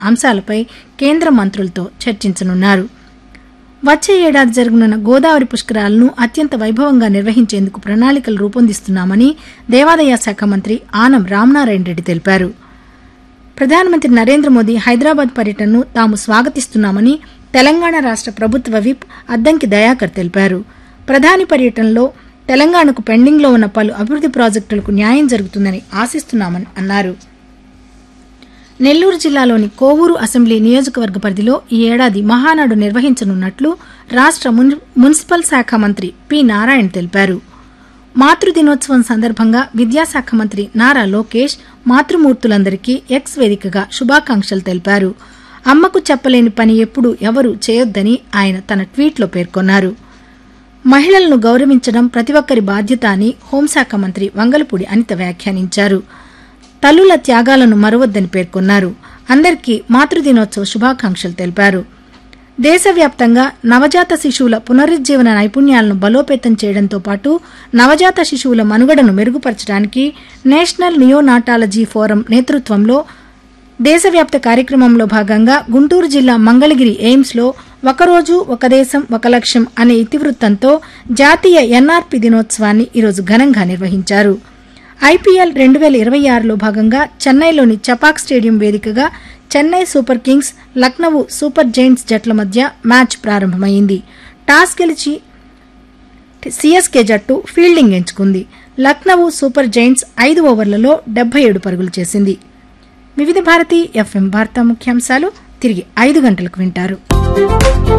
అంశాలపై కేంద్ర మంత్రులతో చర్చించనున్నారు వచ్చే ఏడాది జరగనున్న గోదావరి పుష్కరాలను అత్యంత వైభవంగా నిర్వహించేందుకు ప్రణాళికలు రూపొందిస్తున్నామని దేవాదాయ శాఖ మంత్రి ఆనం రామనారాయణ రెడ్డి తెలిపారు ప్రధానమంత్రి నరేంద్ర మోదీ హైదరాబాద్ పర్యటనను తాము స్వాగతిస్తున్నామని తెలంగాణ రాష్ట ప్రభుత్వ విప్ అద్దంకి దయాకర్ తెలిపారు ప్రధాని పర్యటనలో తెలంగాణకు పెండింగ్లో ఉన్న పలు అభివృద్ది ప్రాజెక్టులకు న్యాయం జరుగుతుందని ఆశిస్తున్నామని అన్నారు నెల్లూరు జిల్లాలోని కోవూరు అసెంబ్లీ నియోజకవర్గ పరిధిలో ఈ ఏడాది మహానాడు నిర్వహించనున్నట్లు రాష్ట మున్- మున్సిపల్ శాఖ మంత్రి పి నారాయణ తెలిపారు మాతృదినోత్సవం సందర్భంగా విద్యాశాఖ మంత్రి నారా లోకేష్ మాతృమూర్తులందరికీ ఎక్స్ వేదికగా శుభాకాంక్షలు తెలిపారు అమ్మకు చెప్పలేని పని ఎప్పుడూ ఎవరూ చేయొద్దని ఆయన తన ట్వీట్లో పేర్కొన్నారు మహిళలను గౌరవించడం ప్రతి ఒక్కరి బాధ్యత అని హోంశాఖ మంత్రి వంగలపూడి అనిత వ్యాఖ్యానించారు తల్లుల త్యాగాలను మరవద్దని పేర్కొన్నారు అందరికీ మాతృదినోత్సవ శుభాకాంక్షలు తెలిపారు దేశవ్యాప్తంగా నవజాత శిశువుల పునరుజ్జీవన నైపుణ్యాలను బలోపేతం చేయడంతో పాటు నవజాత శిశువుల మనుగడను మెరుగుపరచడానికి నేషనల్ నియోనాటాలజీ ఫోరం నేతృత్వంలో దేశవ్యాప్త కార్యక్రమంలో భాగంగా గుంటూరు జిల్లా మంగళగిరి ఎయిమ్స్లో ఒకరోజు ఒక దేశం ఒక లక్ష్యం అనే ఇతివృత్తంతో జాతీయ ఎన్ఆర్పి దినోత్సవాన్ని ఈరోజు ఘనంగా నిర్వహించారు ఐపీఎల్ రెండు వేల ఇరవై ఆరులో భాగంగా చెన్నైలోని చపాక్ స్టేడియం వేదికగా Chennai super kings Lucknow super giants జట్ల మధ్య మ్యాచ్ ప్రారంభమైంది టాస్ గెలిచి సిఎస్కే జట్టు ఫీల్డింగ్ ఎంచుకుంది లక్నవూ సూపర్ జైంట్స్ ఐదు ఓవర్లలో డెబ్బై ఏడు పరుగులు చేసింది వివిధ భారతి ఎఫ్ఎం వార్తా ముఖ్యాంశాలు తిరిగి ఐదు గంటలకు వింటారు